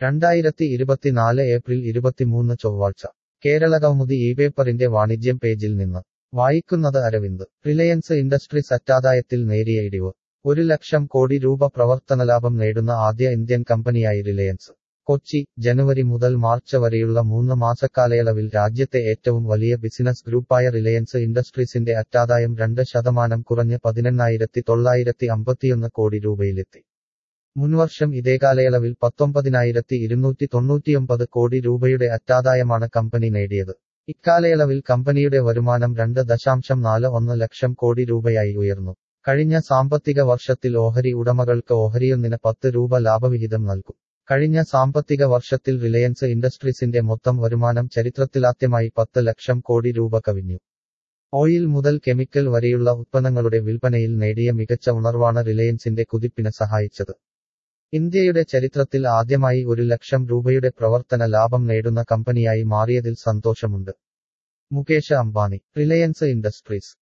രണ്ടായിരത്തി ഇരുപത്തിനാല് ഏപ്രിൽ ഇരുപത്തിമൂന്ന് ചൊവ്വാഴ്ച കേരള കൗമുദി ഈ പേപ്പറിന്റെ വാണിജ്യം പേജിൽ നിന്ന് വായിക്കുന്നത് അരവിന്ദ് റിലയൻസ് ഇൻഡസ്ട്രീസ് അറ്റാദായത്തിൽ നേരിയ ഇടിവ് ഒരു ലക്ഷം കോടി രൂപ പ്രവർത്തനലാഭം നേടുന്ന ആദ്യ ഇന്ത്യൻ കമ്പനിയായി റിലയൻസ് കൊച്ചി ജനുവരി മുതൽ മാർച്ച് വരെയുള്ള മൂന്ന് മാസക്കാലയളവിൽ രാജ്യത്തെ ഏറ്റവും വലിയ ബിസിനസ് ഗ്രൂപ്പായ റിലയൻസ് ഇൻഡസ്ട്രീസിന്റെ അറ്റാദായം രണ്ട് ശതമാനം കുറഞ്ഞ് പതിനെണ്ണായിരത്തി തൊള്ളായിരത്തി അമ്പത്തിയൊന്ന് കോടി രൂപയിലെത്തി മുൻവർഷം ഇതേ കാലയളവിൽ പത്തൊമ്പതിനായിരത്തി ഇരുന്നൂറ്റി തൊണ്ണൂറ്റിയൊമ്പത് കോടി രൂപയുടെ അറ്റാദായമാണ് കമ്പനി നേടിയത് ഇക്കാലയളവിൽ കമ്പനിയുടെ വരുമാനം രണ്ട് ദശാംശം നാല് ഒന്ന് ലക്ഷം കോടി രൂപയായി ഉയർന്നു കഴിഞ്ഞ സാമ്പത്തിക വർഷത്തിൽ ഓഹരി ഉടമകൾക്ക് ഓഹരിയൊന്നിന് പത്ത് രൂപ ലാഭവിഹിതം നൽകും കഴിഞ്ഞ സാമ്പത്തിക വർഷത്തിൽ റിലയൻസ് ഇൻഡസ്ട്രീസിന്റെ മൊത്തം വരുമാനം ചരിത്രത്തിലാദ്യമായി പത്ത് ലക്ഷം കോടി രൂപ കവിഞ്ഞു ഓയിൽ മുതൽ കെമിക്കൽ വരെയുള്ള ഉത്പന്നങ്ങളുടെ വിൽപ്പനയിൽ നേടിയ മികച്ച ഉണർവാണ് റിലയൻസിന്റെ കുതിപ്പിന് സഹായിച്ചത് ഇന്ത്യയുടെ ചരിത്രത്തിൽ ആദ്യമായി ഒരു ലക്ഷം രൂപയുടെ പ്രവർത്തന ലാഭം നേടുന്ന കമ്പനിയായി മാറിയതിൽ സന്തോഷമുണ്ട് മുകേഷ് അംബാനി റിലയൻസ് ഇൻഡസ്ട്രീസ്